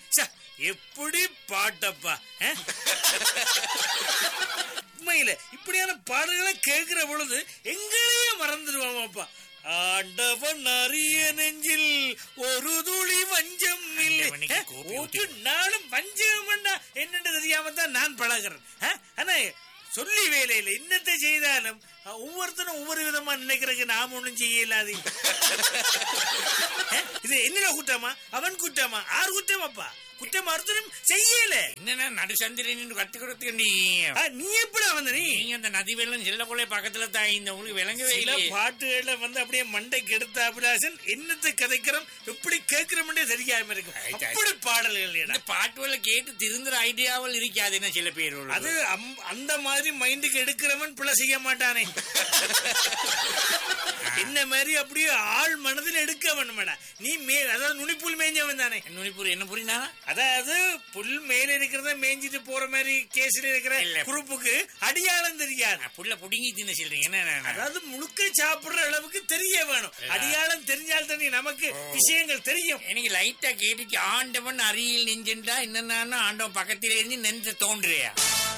ச்ச, எப்படி பாட்டப்பா அஹ்? உண்மையில இப்படியான பாடல்களை கேட்கிற பொழுது எங்களையே மறந்துடுவாமாப்பா ஆண்டவன் அரிய நெஞ்சில் ஒரு துளி வஞ்சம் இல்லை ஆண்டவனுக்கு அஹ், கோபி ஒரு நாளும் வஞ்சகம்டா என்னன்னு தெரியாம தான் நான் பழகிறேன் அஹ், ஆனா சொல்லி வேலையில என்னத்தை செய்தாலும் அஹ், ஒவ்வொருத்தரும் ஒவ்வொரு விதமா நினைக்கிறதுக்கு நாம் ஒண்ணும் செய்யலாது அஹ், இது என்னடா குற்றமா அவன் குற்றமா ஆறு குற்றமாப்பா குற்றம் ஒருத்தரும் செய்யல என்னன்னா நடுசந்திரன் கத்து கொடுத்து நீ ஆ, நீ எப்படி வந்த நீ நீங்க அந்த நதி வெள்ளம் செல்லக்குள்ளே பக்கத்துல தான் இந்த உங்களுக்கு விளங்கவே சில இல்லை பாட்டுகள்ல வந்து அப்படியே மண்டைக்கு எடுத்த அபிலாசன் என்னத்தை கதைக்கிறோம் எப்படி கேட்கிறோம்னே தெரியாம இருக்கும் ஆயிட்டு, அப்படி பாடல்கள் இந்த ஏடா. பாட்டுகளை கேட்டு திருந்துற ஐடியாவில் இருக்காது என்ன சில பேர் அது அம்- அந்த மாதிரி மைண்டுக்கு எடுக்கிறவன் பிள்ளை செய்ய மாட்டானே என்ன மாதிரி அப்படியே ஆள் மனதில் எடுக்க வேணுமாடா நீ மே அதாவது நுனிப்புல் மேய்ஞ்சவன் தானே நுனிப்பூர் என்ன புரியுதானா அதாவது புல் மேல இருக்கிறத மேய்ஞ்சிட்டு போற மாதிரி கேஸ்ல இருக்கிற இல்ல. குரூப்புக்கு அடியாளம் தெரியாது புள்ள புடுங்கி தின்ன சொல்றீங்க என்ன அதாவது முழுக்க சாப்பிடுற அளவுக்கு தெரிய வேணும் அடியாளம் தெரிஞ்சால் தானே நமக்கு விஷயங்கள் தெரியும் எனக்கு லைட்டா கேட்டுச்சு ஆண்டவன் அருகில் நெஞ்சுண்டா என்னன்னா ஆண்டவன் பக்கத்திலே இருந்து நெஞ்ச தோன்றுறியா